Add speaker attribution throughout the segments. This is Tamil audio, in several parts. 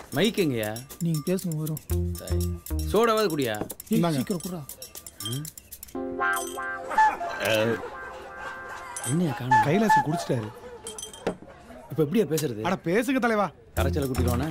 Speaker 1: மைக் எங்கயா
Speaker 2: நீங்க பேசுங்க வரும்
Speaker 1: சோடாவது குடியா
Speaker 2: ஏய்,
Speaker 3: இந்தாங்க.
Speaker 2: சீக்கிரம் குடுறா
Speaker 1: என்னையா காணும்
Speaker 3: கைலாசி குடிச்சிட்டாரு
Speaker 1: இப்போ எப்படியா பேசுறது
Speaker 3: அட பேசுங்க தலைவா
Speaker 1: கரைச்சல குட்டிடுவானே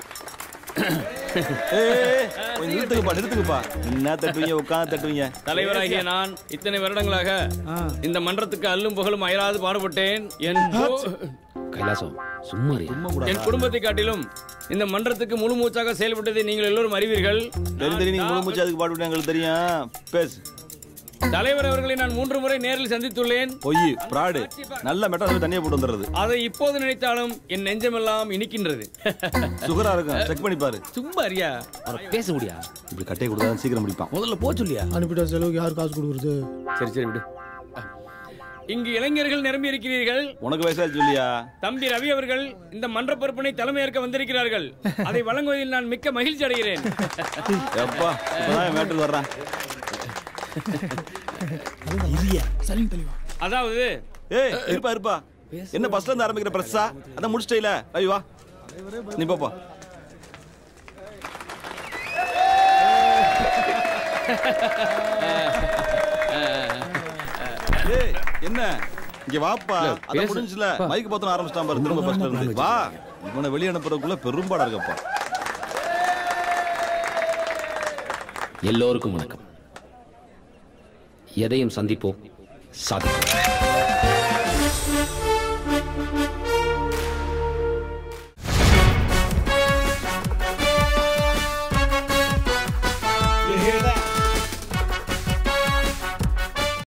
Speaker 4: ஏய், கொஞ்சம் நிறுத்துங்கப்பா நிறுத்துங்கப்பா என்ன தட்டுவீங்க உட்காந்து தட்டுவீங்க
Speaker 5: தலைவராகிய நான் இத்தனை வருடங்களாக இந்த மன்றத்துக்கு அல்லும் புகழும் அயராது பாடுபட்டேன் என் பு-
Speaker 1: கைலாசம் சும்மா இரு.
Speaker 5: என் குடும்பத்தை காட்டிலும் இந்த மன்றத்துக்கு முழு மூச்சாக செயல்பட்டதை நீங்கள் எல்லோரும் அறிவீர்கள்
Speaker 4: தெரியும் தெரியும் நீங்க முழு மூச்சு அதுக்கு பாட்டு எங்களுக்கு தெரியும் பேசு
Speaker 5: தலைவர் அவர்களை நான் மூன்று முறை நேரில் சந்தித்துள்ளேன்
Speaker 4: பொய் பிராடு நல்ல மெட்ராஸ் தண்ணியை போட்டு வந்துடுறது
Speaker 5: அதை இப்போது நினைத்தாலும் என் நெஞ்சமெல்லாம் இனிக்கின்றது
Speaker 4: சுகரா இருக்கும் செக் பண்ணி பாரு
Speaker 5: சும்மா அறியா
Speaker 1: அவரை பேச முடியா
Speaker 4: இப்படி கட்டையை கொடுத்தா சீக்கிரம் முடிப்பான்
Speaker 1: முதல்ல போ சொல்லியா
Speaker 2: அனுப்பிட்ட செலவுக்கு யார் காசு கொடுக்குறது
Speaker 1: சரி சரி விடு
Speaker 5: இங்கு இளைஞர்கள் நிரம்பி இருக்கிறீர்கள்
Speaker 4: உனக்கு வயசாச்சு இல்லையா
Speaker 5: தம்பி ரவி அவர்கள் இந்த மன்ற பொறுப்பினை தலைமையேற்க வந்திருக்கிறார்கள் அதை வழங்குவதில் நான் மிக்க மகிழ்ச்சி அடைகிறேன்
Speaker 4: எப்பா இப்பதான் மேட்டுக்கு வர்றேன்
Speaker 2: சரிங்க தெளிவா
Speaker 5: அதாவது
Speaker 4: ஏய் இருப்பா இருப்பா என்ன பஸ்ல இருந்து ஆரம்பிக்கிற பிரஸ்ஸா அதான் முடிச்சிட்டே ரவி வா நீ போப்பா ஏய் என்ன இங்க வாப்பா அத
Speaker 1: பேசு.
Speaker 4: முடிஞ்சுல மைக் பத்தன ஆரம்பிச்சிட்டான் பாரு திரும்ப பஸ்ல இருந்து வா இவனை வெளிய அனுப்புறதுக்குள்ள பெரும்பாடா இருக்கப்பா
Speaker 6: எல்லோருக்கும் வணக்கம் எதையும் சந்திப்போம் சாதிப்போம்